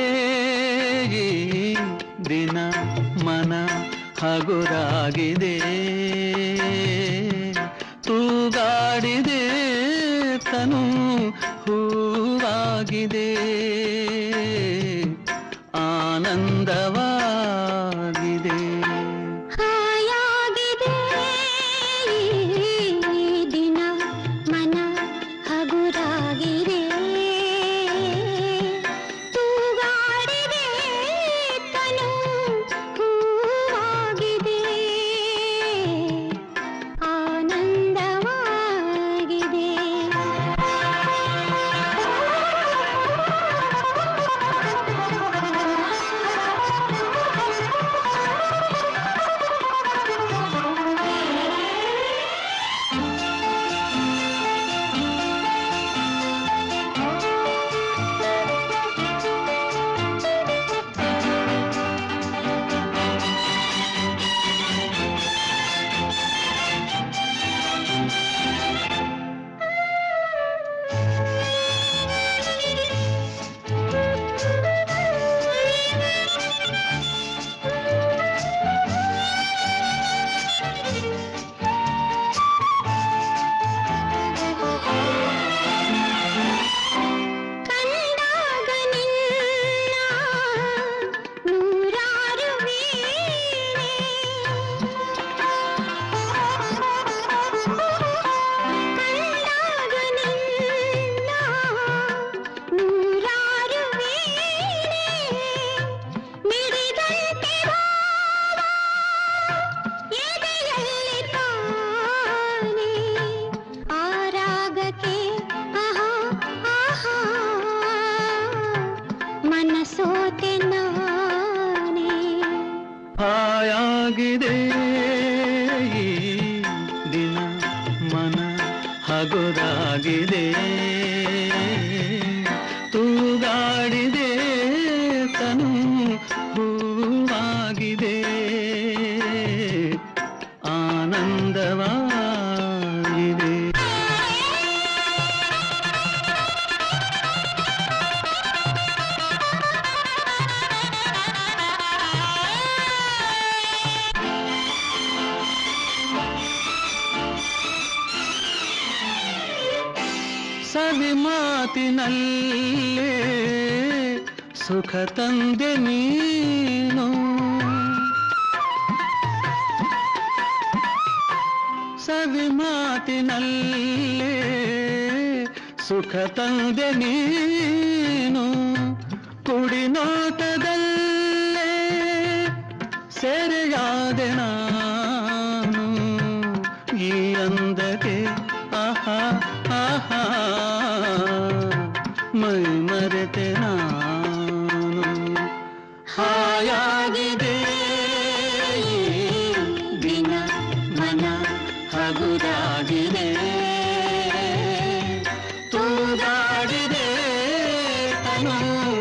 ಈ ದಿನ ಮನ ಹಗುರಾಗಿದೆ ತೂಗಾಡಿದೆ ತನು ಹೂವಾಗಿದೆ ಆನಂದವಾಗಿದೆ ಹಾಯಾಗಿದೆ ಈ ದಿನ ಮನ ಹಗುರಾಗಿದೆ ತೂಗಾಡಿದೆ ತನು ಹೂವಾಗಿದೆ ಆನಂದವಾಗಿದೆ ಕಂಡಾಗ ನಿನ್ನ ನೂರಾರು ವೀಣೆ ಕಂಡಾಗ ನಿನ್ನ ನೂರಾರು ವೀಣೆ ಮಿಡಿದಂತೆ ಭಾವ ಎದೆಯಲ್ಲಿ ತಾನೇ ಆ ರಾಗಕ್ಕೆ ಆಹಾ ಆಹಾ ಮನಸೋತೆ ನಾನೇ ಹಾಯಾಗಿದೆ ಈ ದಿನ ಮನ ಹಗುರಾಗಿದೆ ತೂಗಾಡಿದೆ ತನು ಹೂವಾಗಿದೆ ಆನಂದವಾಗಿದೆ ಸವಿ ಮಾತಿನಲ್ಲೇ ಸುಖ ತಂದೆ ನೀನು ಸವಿ ಮಾತಿನಲ್ಲೇ ಸುಖ ತಂದೆ ನೀನು ಕುಡಿ ನೋಟದಲ್ಲೇ ಸೆರೆಯಾದೆ ನಾನು ಈ ಅಂದಕ್ಕೆ ಆಹಾ ಆಹಾ ಮೈ ಮರೆತೆ ನಾನು ಹಾಯಾಗಿದೆ ಈ ದಿನ ಮನ ಹಗುರಾಗಿದೆ ತೂಗಾಡಿದೆ ತನು